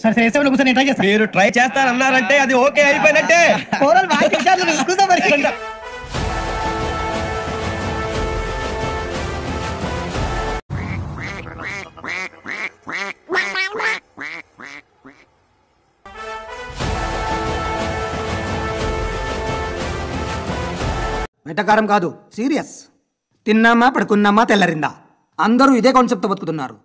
సరే సరే సరే కూర్చొని ట్రై చేస్తా మీరు ట్రై చేస్తారన్నారంటే అది ఓకే అయిపోయినట్టే ఓవరాల్ బాగా చేశారు నువ్వు. కూర్చో మరి వెటకారం కాదు సీరియస్ తిన్నామా పడుకున్నామా తెల్లరిందా అందరూ ఇదే కాన్సెప్ట్ బతుకుతున్నారు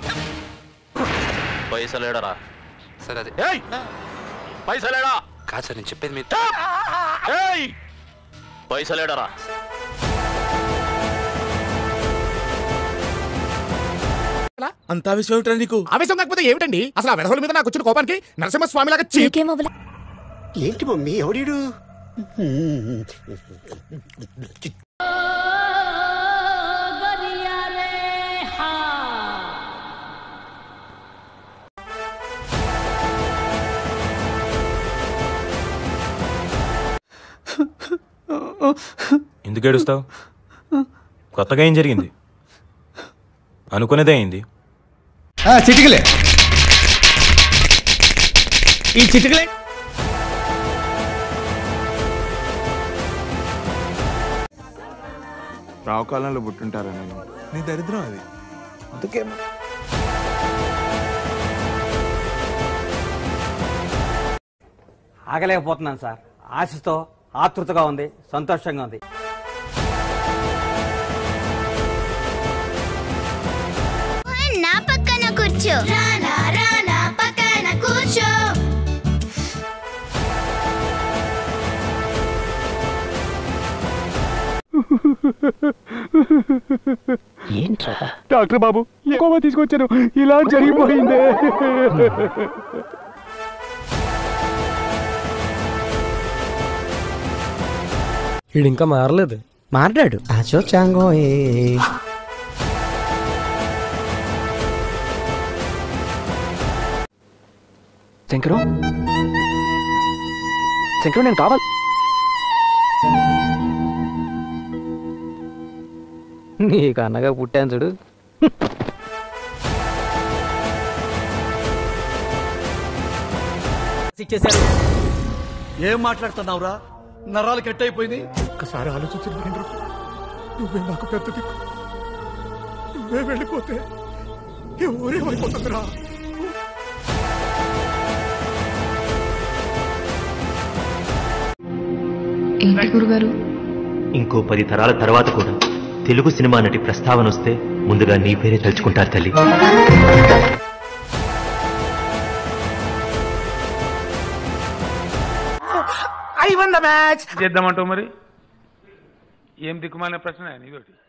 పైసలేడరా సరే అది పైసలేడా కాదు సార్ నేను చెప్పేది మీరు ఏయ్ పైసలేడరా అంత విషయం ఏమిటా నీకు ఆవేశం కాకపోతే ఏమిటండి అసలు ఆ వెధవుల మీద నాకు వచ్చిన కోపానికి నరసింహస్వామి లాగా చీ ఏంటి మమ్మీ ఎవడీడు ఎందుకు ఏడుస్తావు కొత్తగా ఏం జరిగింది అనుకునేదే అయింది చిటికలే ఈ చిటికలే రావు కాలంలో పుట్టుంటారా నేను నీ దరిద్రం అది అందుకే ఆగలేకపోతున్నాను సార్ ఆశతో ఆతృతగా ఉంది సంతోషంగా ఉంది నా పక్కన కూర్చో రానా రానా పక్కన కూర్చో డాక్టర్ బాబు ఎక్కువ తీసుకొచ్చాను ఇలా జరిగిపోయిందే వీడు ఇంకా మారలేదు మారాడు అచో చాంగో శంకరు శంకరు నేను కావాలి నీకు అన్నగా పుట్టాను చూడు ఏం మాట్లాడుతున్నావురా నరాలు కట్ అయిపోయింది ఒక్కసారి ఆలోచించిన మహేంద్ర నువ్వే నాకు పెద్ద దిక్కు నువ్వే వెళ్ళిపోతే ఈ ఊరేమైపోతుందిరా ఏంటి గురుగారు ఇంకో పది తరాల తర్వాత కూడా తెలుగు సినిమా నటి ప్రస్తావన వస్తే ముందుగా నీ పేరే తలుచుకుంటారు తల్లి చేద్దామంటావు మరి ఏం దిక్కుమాలిన ప్రశ్న నీదోటి